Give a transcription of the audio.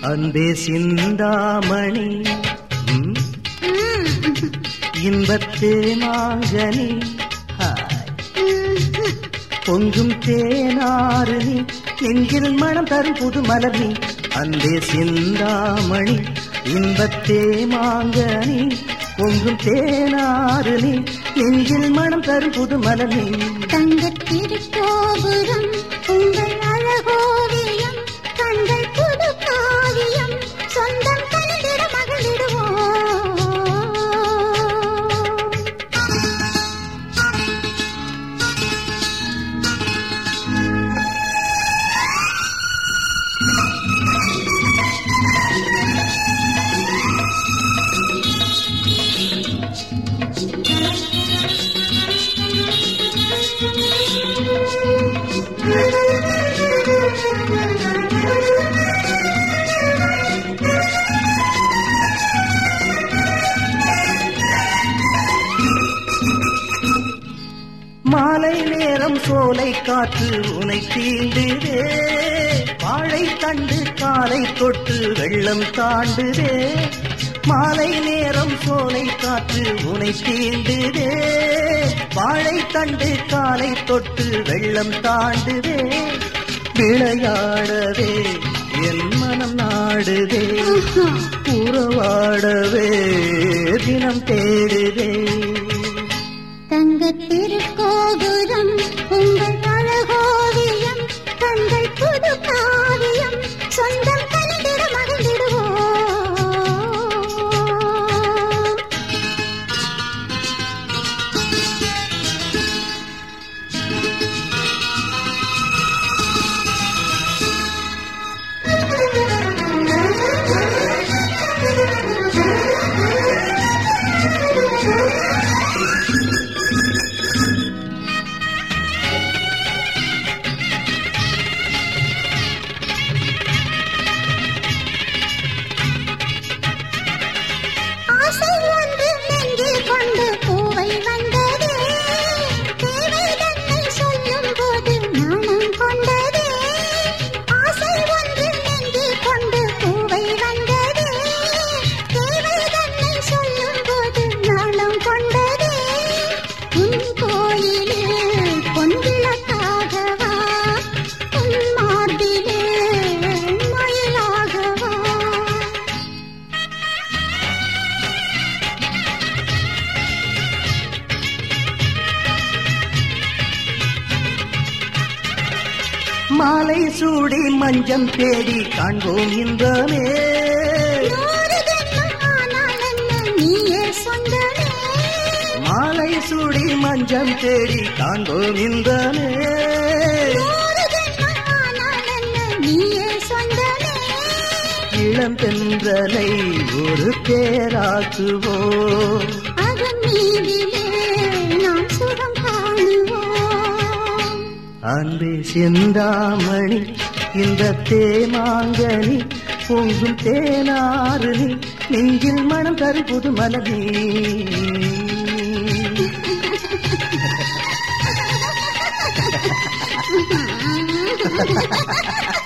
அன்பே சிந்தாமணி ம், இன்பத்தே மாங்கனி ஹாய். பொங்கும் தேனாறு நீ நெஞ்சில் மனம் தரும் புது மலர் நீ அன்பே சிந்தாமணி இன்பத்தே மாங்கனி பொங்கும் தேனாறு நீ நெஞ்சில் மனம் தரும் புது மலர் நீ தங்கத் திருக்கோபுரம் உங்கள் அழகோவியம் கண்கள் புது காவியம் சொந்தம் கலந்திட மகிழ்ந்திடுவோம் மாலை நேரம் சோலை காற்று உனை தீண்டுதே வாழை தண்டு காலை தொட்டு வெள்ளம் தாண்டுதே மாலை நேரம் சோலை காற்று உனை தீண்டுதே வாழை தண்டு காலை தொட்டு வெள்ளம் தாண்டுதே விளையாடவே என் மனம் நாடுதே உறவாடவே தினம் தேடுதே தங்கத் திருக்கோபுரம் உங்கள் அழகோவியம் கண்கள் புது காவியம் சொந்தம் கலந்திட மகிழ்ந்திடுவோம் ஆசை ஒன்று நெஞ்சில் கொண்டு பூவை வந்ததே தேவை தன்னை சொல்லும் போது நாணம் கொண்டதே ஆசை ஒன்று நெஞ்சில் கொண்டு பூவை வந்ததே தேவை தன்னை சொல்லும் போது நாணம் கொண்டதே உன் கோயிலில் பொன்விளக்காகவா உன் மார்பிலே மயிலாகவா மாலை சூடி மஞ்சம் தேடி காண்போம் இன்பமே நூறு ஜென்மம் ஆனால் என்ன நீயே சொந்தமே மாலை சூடி மஞ்சம் தேடி காண்போம் இன்பமே நூறு ஜென்மம் ஆனால் என்ன நீயே சொந்தமே இளம் தென்றலை ஒரு தேராக்குவோம் அதன் மீதிலே நாம் சுகம் காணுவோம் அன்பே சிந்தாமணி இந்த தேமாங்கனி பொங்கும் தேனாறு நீ நெஞ்சில் மனம் தரு புது மலனி Ha ha ha ha!